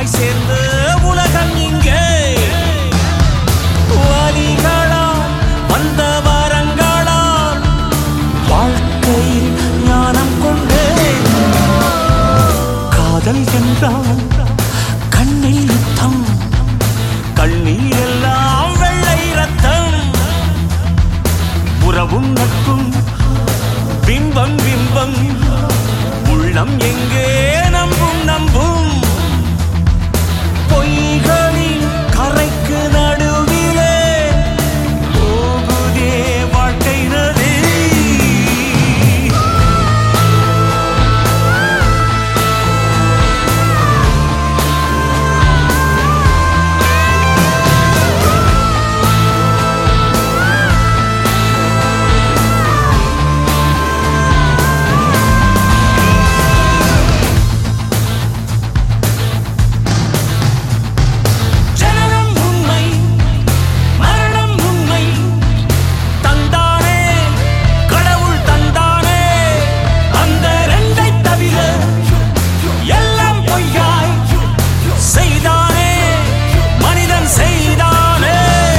ஒன்றாய் சேர்ந்து உலகம் இங்கே வலிகளால் வந்த வரங்களால் வாழ்க்கையில் ஞானம் கொண்டேன் காதல் என்றால் கண்ணில் யுத்தம் கண்ணீர் எல்லாம் வெள்ளை ரத்தம் உறவும் நட்பும் பிம்பம் பிம்பம் உள்ளம் எங்கே நம்பும் நம்பும் பொய்களின் கரைக்கு நடுவிலே போகுதே வாழ்க்கை நதி ஜனனம் உண்மை மரணம் உண்மை தந்தானே கடவுள் தந்தானே அந்த ரெண்டை தவிர எல்லாம் பொய்யாய் செய்தானே மனிதன் செய்தானே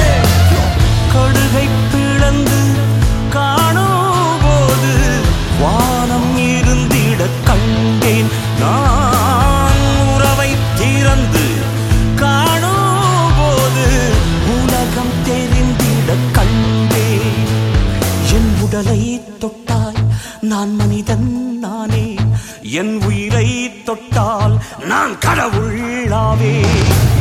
கடுகை பிளந்து காணும் போது வானம் இருந்திட கண்டேன் நான் உறவை திறந்து காணும் போது உலகம் தெரிந்திட கண்டேன் என் உடலை தொட்டாய் நான் மனிதன் நானே என் உயிரை தொட்டால் நான் கடவுளாவே